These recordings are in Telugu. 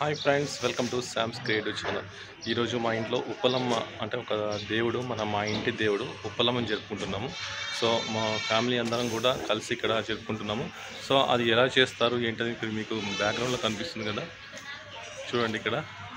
Hi friends welcome to Sam's creative channel ఈరోజు మా ఇంట్లో ఉప్పలమ్మ అంటే ఒక దేవుడు మన మా ఇంటి దేవుడు ఉప్పలమ్మని జరుపుకుంటున్నాము సో మా ఫ్యామిలీ అందరం కూడా కలిసి ఇక్కడ జరుపుకుంటున్నాము సో అది ఎలా చేస్తారు ఏంటని ఇక్కడ మీకు బ్యాక్గ్రౌండ్లో కనిపిస్తుంది కదా చూడండి ఇక్కడ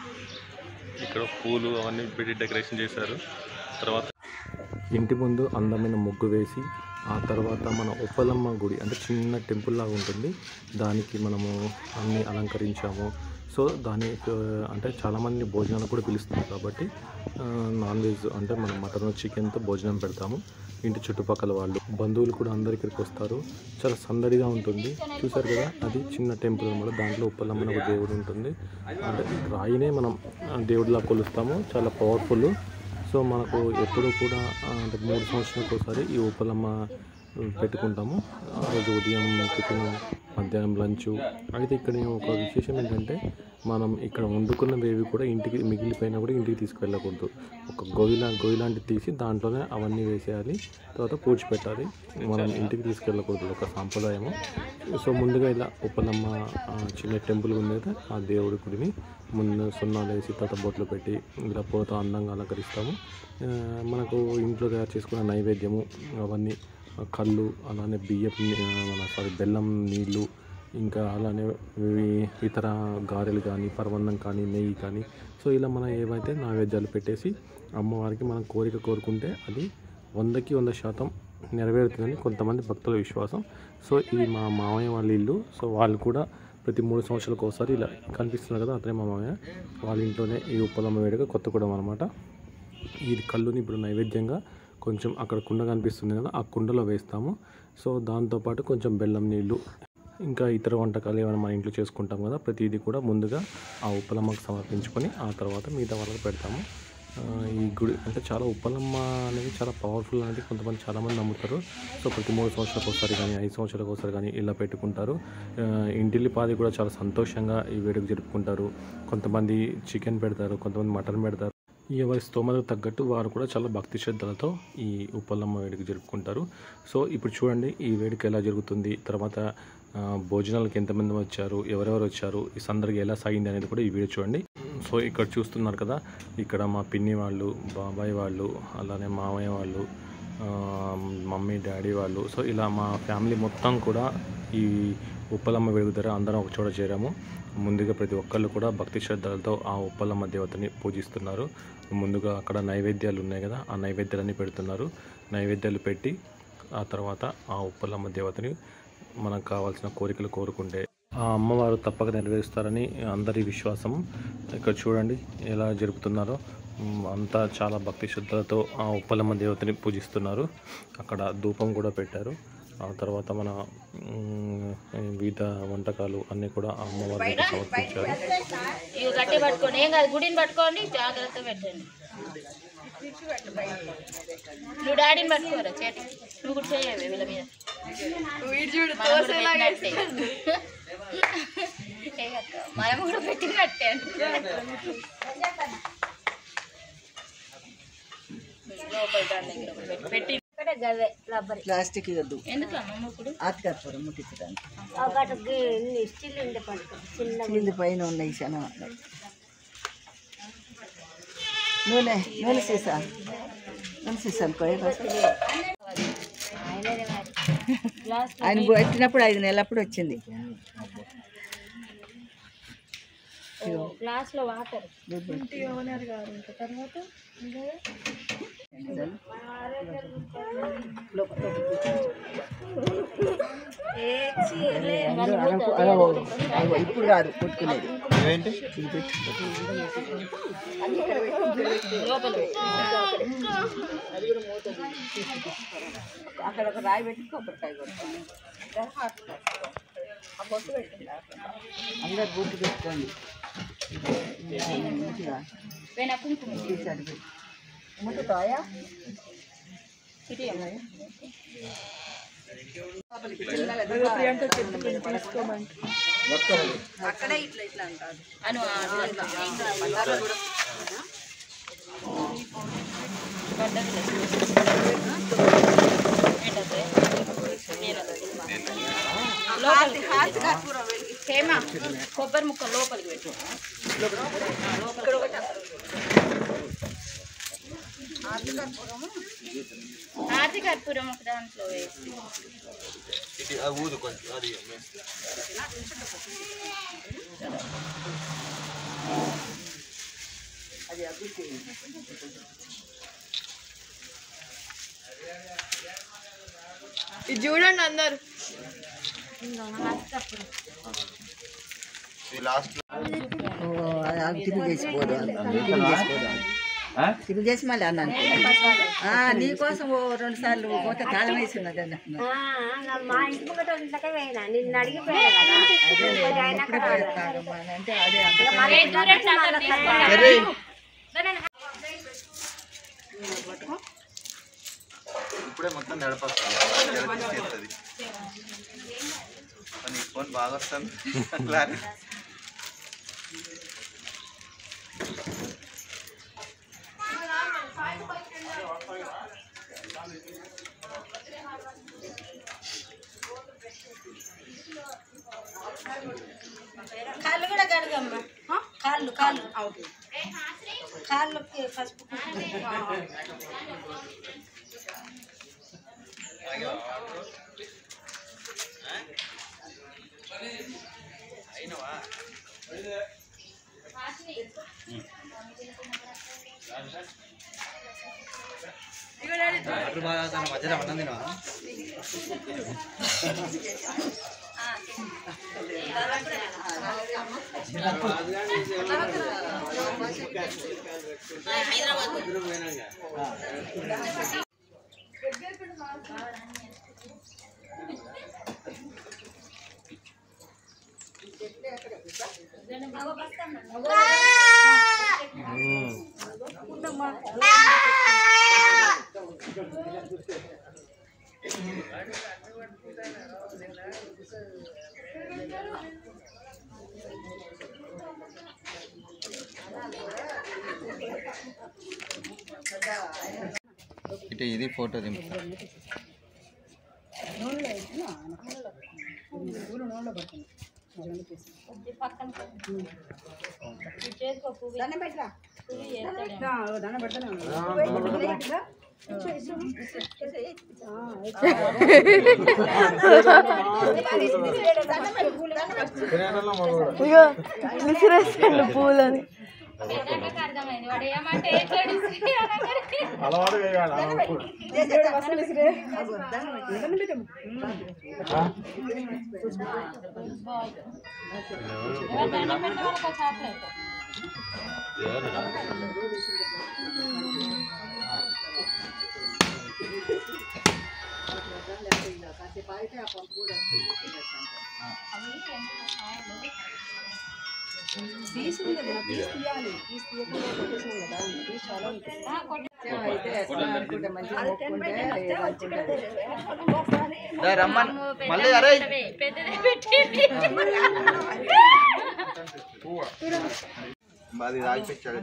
ఇక్కడ పూలు అవన్నీ పెట్టి డెకరేషన్ చేశారు తర్వాత ఇంటి ముందు అందమైన ముగ్గు వేసి ఆ తర్వాత మన ఉప్పలమ్మ గుడి అంటే చిన్న టెంపుల్ లాగా ఉంటుంది దానికి మనము అన్ని అలంకరించాము సో దాని ఆ, అంటే చాలామంది భోజనాలు కూడా పిలుస్తారు కాబట్టి ఆ, నాన్ వెజ్ అంటే మనం మటన్ చికెన్తో భోజనం పెడతాము ఇంటి చుట్టుపక్కల వాళ్ళు బంధువులు కూడా అందరు ఇక్కడికి వస్తారు చాలా సందడిగా ఉంటుంది చూసారు కదా అది చిన్న టెంపుల్ అనమాట దాంట్లో ఉప్పలమ్మ అని ఒక దేవుడు ఉంటుంది అంటే రాయినే మనం ఆ, దేవుడిలా కొలుస్తాము చాలా పవర్ఫుల్ సో మనకు ఎప్పుడు కూడా ఆ, అంటే మూడు సంవత్సరాలకు ఒకసారి ఈ ఉప్పలమ్మ పెట్టుకుంటాము ఆ రోజు ఉదయం టిఫిన్ మధ్యాహ్నం లంచ్ అయితే ఇక్కడ ఒక విశేషం ఏంటంటే మనం ఇక్కడ వండుకున్నవేవి కూడా ఇంటికి మిగిలిపోయినా కూడా ఇంటికి తీసుకెళ్ళకూడదు ఒక గొయ్యిలా గొయ్యిలాంటిది తీసి దాంట్లోనే అవన్నీ వేసేయాలి తర్వాత పూడ్చిపెట్టాలి మనం ఇంటికి తీసుకెళ్ళకూడదు ఒక సాంప్రదాయము సో ముందుగా ఇలా ఉప్పలమ్మ ఆ, చిన్న టెంపుల్ ఉంది కదా ఆ దేవుడి గుడిని ముందు సున్నాలు వేసి తర్వాత బొట్లు పెట్టి ఇలా పూలతో అందంగా అలంకరిస్తాము ఆ, మనకు ఇంట్లో తయారు చేసుకున్న నైవేద్యము అవన్నీ ఆ, కళ్ళు అలానే బియ్యం మన సారీ బెల్లం నీళ్ళు ఇంకా అలానే ఇవి ఇతర గారెలు కానీ పరవన్నం కానీ నెయ్యి కానీ సో ఇలా మనం ఏవైతే నైవేద్యాలు పెట్టేసి అమ్మవారికి మనం కోరిక కోరుకుంటే అది వందకి వంద శాతం నెరవేరుతుందని కొంతమంది భక్తుల విశ్వాసం సో ఇది మా మామయ్య వాళ్ళ ఇల్లు సో వాళ్ళు కూడా ప్రతి మూడు సంవత్సరాలకు ఒకసారి ఇలా కనిపిస్తున్నారు కదా అతనే మా మామయ్య వాళ్ళ ఇంట్లోనే ఈ ఉప్పలమ్మ వేడుక కొత్తగూడెం అనమాట ఈ కళ్ళుని ఇప్పుడు నైవేద్యంగా కొంచెం అక్కడ కుండ కనిపిస్తుంది కదా ఆ కుండలో వేస్తాము సో దాంతోపాటు కొంచెం బెల్లం నీళ్ళు ఇంకా ఇతర వంటకాలు ఏమైనా మన ఇంట్లో చేసుకుంటాం కదా ప్రతిదీ కూడా ముందుగా ఆ ఉప్పలమ్మకు సమర్పించుకొని ఆ తర్వాత మిగతా వాళ్ళకి పెడతాము ఆ, ఈ గుడి అంటే చాలా ఉప్పలమ్మ అనేది చాలా పవర్ఫుల్ అనేది కొంతమంది చాలామంది నమ్ముతారు సో ప్రతి మూడు సంవత్సరాలకు ఒకసారి కానీ ఐదు సంవత్సరాలకు ఒకసారి కానీ ఇలా పెట్టుకుంటారు ఆ, ఇంటిల్లిపాది కూడా చాలా సంతోషంగా ఈ వేడుక జరుపుకుంటారు కొంతమంది చికెన్ పెడతారు కొంతమంది మటన్ పెడతారు ఎవరి స్తోమతకు తగ్గట్టు వారు కూడా చాలా భక్తి శ్రద్ధలతో ఈ ఉప్పలమ్మ వేడుక జరుపుకుంటారు సో ఇప్పుడు చూడండి ఈ వేడుక ఎలా జరుగుతుంది తర్వాత ఆ, భోజనాలకు ఎంతమంది వచ్చారు ఎవరెవరు వచ్చారు ఈ సందర్గా ఎలా సాగింది అనేది కూడా ఈ వీడియో చూడండి సో ఇక్కడ చూస్తున్నారు కదా ఇక్కడ మా పిన్ని వాళ్ళు బాబాయ్ వాళ్ళు అలానే మామయ్య వాళ్ళు ఆ, మమ్మీ డాడీ వాళ్ళు సో ఇలా మా ఫ్యామిలీ మొత్తం కూడా ఈ ఉప్పలమ్మ వెలుగు దగ్గర అందరం ఒక చోట చేరాము ముందుగా ప్రతి ఒక్కళ్ళు కూడా భక్తి శ్రద్ధలతో ఆ ఉప్పలమ్మ దేవతని పూజిస్తున్నారు ముందుగా అక్కడ నైవేద్యాలు ఉన్నాయి కదా ఆ నైవేద్యాలన్నీ పెడుతున్నారు నైవేద్యాలు పెట్టి ఆ తర్వాత ఆ ఉప్పలమ్మ దేవతని మనకు కావాల్సిన కోరికలు కోరుకుంటే ఆ అమ్మవారు తప్పక నెరవేరుస్తారని అందరి విశ్వాసం ఇక్కడ చూడండి ఎలా జరుపుతున్నారో మ్, అంతా చాలా భక్తి శ్రద్ధలతో ఆ ఉప్పలమ్మ దేవతని పూజిస్తున్నారు అక్కడ ధూపం కూడా పెట్టారు ఆ తర్వాత మన మ్, వివిధ వంటకాలు అన్నీ కూడా ఆ అమ్మవారికి సమర్పించారు ఇవి గట్టి పట్టుకోండి ఏం కాదు గుడిని పట్టుకోండి జాగ్రత్త పెట్టండి నువ్వు డాడీని పట్టుకోరా చేతి నువ్వు కూడా చేయవే వీళ్ళ మీద మనం కూడా పెట్టినట్టే. ఏ అక్క, మనం కూడా పెట్టినట్టే లోపల దాని దగ్గర ఒకటి పెట్టి- పెట్టి గవే రబ్బర్ ప్లాస్టిక్ ఇవ్వద్దు ఎందుకు అమ్మ ఇప్పుడు ఆతికర్పూరం ముట్టించడానికి ఒకటి స్టిల్ ఉండే పడుకో చిన్న కింది పైన ఉన్నాయి చాలా నూనె నూనె సీసా నూనె సీసా అనుకో ఏ బస్. ఆయననే మరి గ్లాస్ ఆయన పెట్టినప్పుడు ఐదు నెలలప్పుడు వచ్చింది గ్లాస్ లో వాటర్ అందరూ అరకు- అరవో, అరవో, ఇప్పుడు కాదు కొట్టుకునేది ఇది పెట్టు. లోపల అక్కడ ఒక రాయి పెట్టి కొబ్బరికాయ కొడతాను ఆ బొట్టు పెట్టింది అందరు బొట్టు పెట్టుకోండి మంచిగా వెనక కుంకుమ తీసాడు ముట్టుతాయా ఇటు అమ్మ. అను ఆ అట్లా అట్లా. ఏం కాదు. పడ్డది ఏంటది? లోపలికి హేమ కొబ్బరి ముక్క లోపలికి పెట్టు ఆర్తి కర్పూరం ఒక దాంట్లో వేసి ఇది చూడండి అందరు తిరిగి చేసిపోదు తిరిగి చేసిపోదు తిరిగి చేసి మళ్ళీ అన్నాను ఆ, నీకోసం ఓ రెండు సార్లు పోతే తాళం వేసి ఉన్నది అన్న ఆ, నా మా ఇంటి ముంగట ఇంతకే పోయినా నిన్ను అడిగిపోయా కదా కొంచెం అయినాక రాలేదు. అంటే అదే అంత ఏ దూరం చాలా తీసుకోండి. ఇప్పుడే మొత్తం నడపస్తుంది చేస్తుంది కానీ ఫోన్ బాగా వస్తుంది క్లారిటీ కాళ్ళు కూడా కడగమ్మా కాళ్ళు కాళ్ళు కాళ్ళకి పసుపు మధ్యలో అన్నం తినవా ఇటు ఇది ఫోటో దింపు ఇగో విసిరేస్తాడు పూలని పెద్దన్నకు అర్థమైంది వాడు ఏమంటే ఎట్లా డిస్కస్ చాక్లెట్ అయితే ఎట్లా అనుకుంటే మంచిగా మొక్కుంటే ఏదనుకుంటే రమ్మని మళ్ళీ అరే పెద్దదే పెట్టింది మాది రాగిపించాడు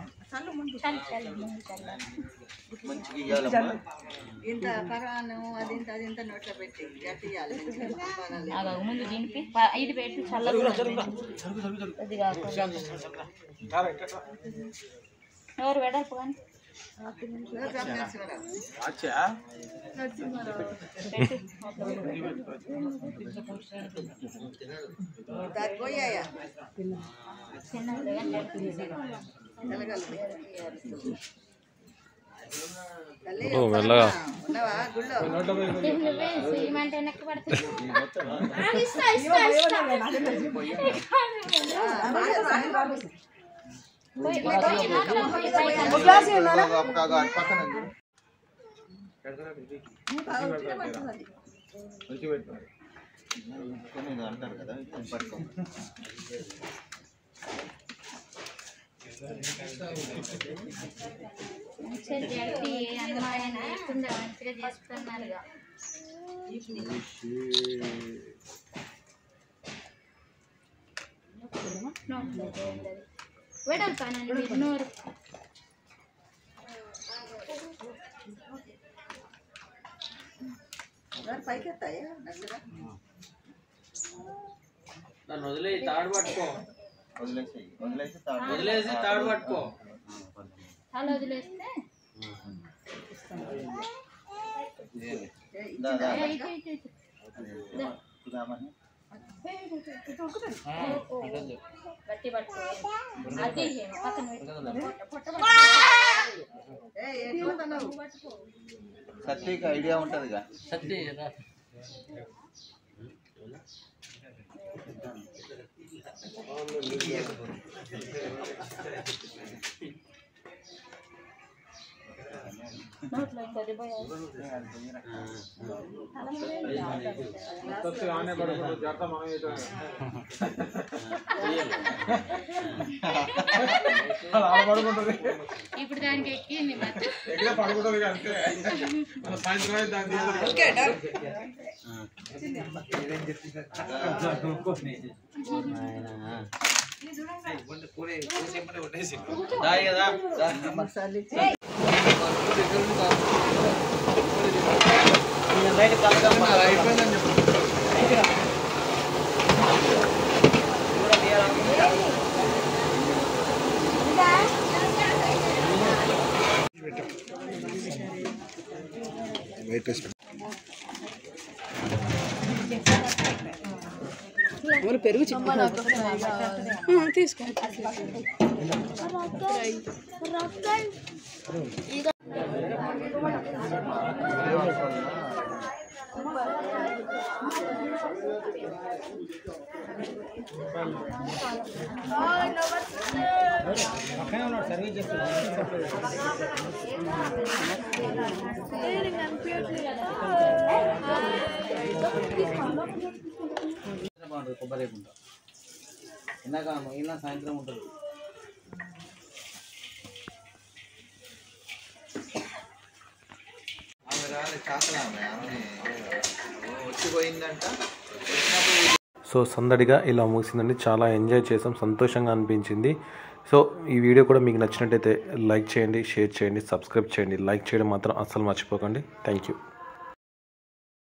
మంచిగా ఇవ్వాలమ్మా ఇంత పరాను అది ఇంత అది ఇంత నోట్లో పెట్టి గట్టి ఇవ్వాలి ఆగా ముందు దింపి ప- ఇది పెట్టి చల్లగా అది కాకుండా ఎవరు వెడల్పు కానీ పోయాయా ఓ మెల్లగా ఉన్నావా గుళ్ళో ఏమంటే వెనక్కి పడుతుంది కాగా అటు పక్కన ఉంది. కొన్ని ఇది అంటారు కదా ఇది పట్టుకో మంచిగా జరిపి అమ్మాయిని ఇస్తుండే మంచిగా చేస్తున్నారుగా వెడల్పానండి మీరు నోరు ఎవరు పైకి ఎత్తాయా దగ్గర నన్ను వదిలే తాడు పట్టుకో వదిలేసేయి వదిలేసి తాడు వదిలేసి తాడు పట్టుకో అలా వదిలేస్తే దా, దా. ఏ, ఇటు, ఇటు, ఇటు. దా. ఎక్కుదామని. గట్టి పట్టుకో అది ఏమో, పక్కన పెట్టు. సత్యకి ఐడియా ఉంటుందిగా సత్తి రా. నోట్లో ఇంకొద్ది పోయాలి. ఇప్పుడు దానికి ఎక్కింది మరి దా ఇక దా. దా. ఈయన బయట కలగమ్మా. తీసుకో బాగుంటుంది కొబ్బరి లేకుండా ఇందాక ఇలా సాయంత్రం ఉంటుంది ఆమె రాలే చాకలి ఆమె ఆమె వచ్చిపోయిందంట వచ్చినప్పుడు సో సందడిగా ఇలా ముగిసిందండి చాలా ఎంజాయ్ చేసాం సంతోషంగా అనిపించింది సో ఈ వీడియో కూడా మీకు నచ్చినట్టయితే లైక్ చేయండి షేర్ చేయండి సబ్స్క్రైబ్ చేయండి లైక్ చేయడం మాత్రం అస్సలు మర్చిపోకండి థ్యాంక్ యూ